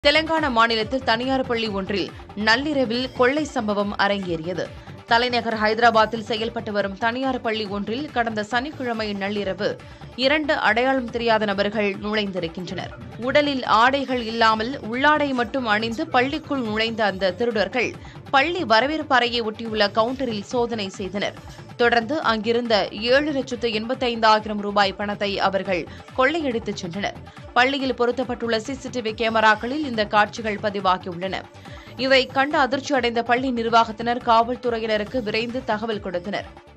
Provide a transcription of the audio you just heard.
தெலங்கானா மாநிலத்தில் தனியார் பள்ளி ஒன்றில் நள்ளிரவில் கொள்ளை சம்பவம் அரங்கேறியது தலைநகர் ஹைதராபாத்தில் செயல்பட்டு வரும் தனியார் பள்ளி ஒன்றில் கடந்த சனிக்கிழமை நள்ளிரவு இரண்டு அடையாளம் தெரியாத நபர்கள் நுழைந்திருக்கின்றனர் உடலில் ஆடைகள் இல்லாமல் உள்ளாடை மட்டும் அணிந்து பள்ளிக்குள் நுழைந்த அந்த திருடர்கள் பள்ளி வரவேற்பு அறையை ஒட்டியுள்ள கவுண்டரில் சோதனை செய்தனர் தொடர்ந்து அங்கிருந்த ஏழு லட்சத்து எண்பத்தைந்தாயிரம் ரூபாய் பணத்தை அவர்கள் கொள்ளையடித்துச் சென்றனர் பள்ளியில் பொருத்தப்பட்டுள்ள சிசிடிவி கேமராக்களில் இந்த காட்சிகள் பதிவாகியுள்ளன இதை கண்டு அதிர்ச்சி அடைந்த பள்ளி நிர்வாகத்தினர் காவல்துறையினருக்கு விரைந்து தகவல் கொடுத்தனர்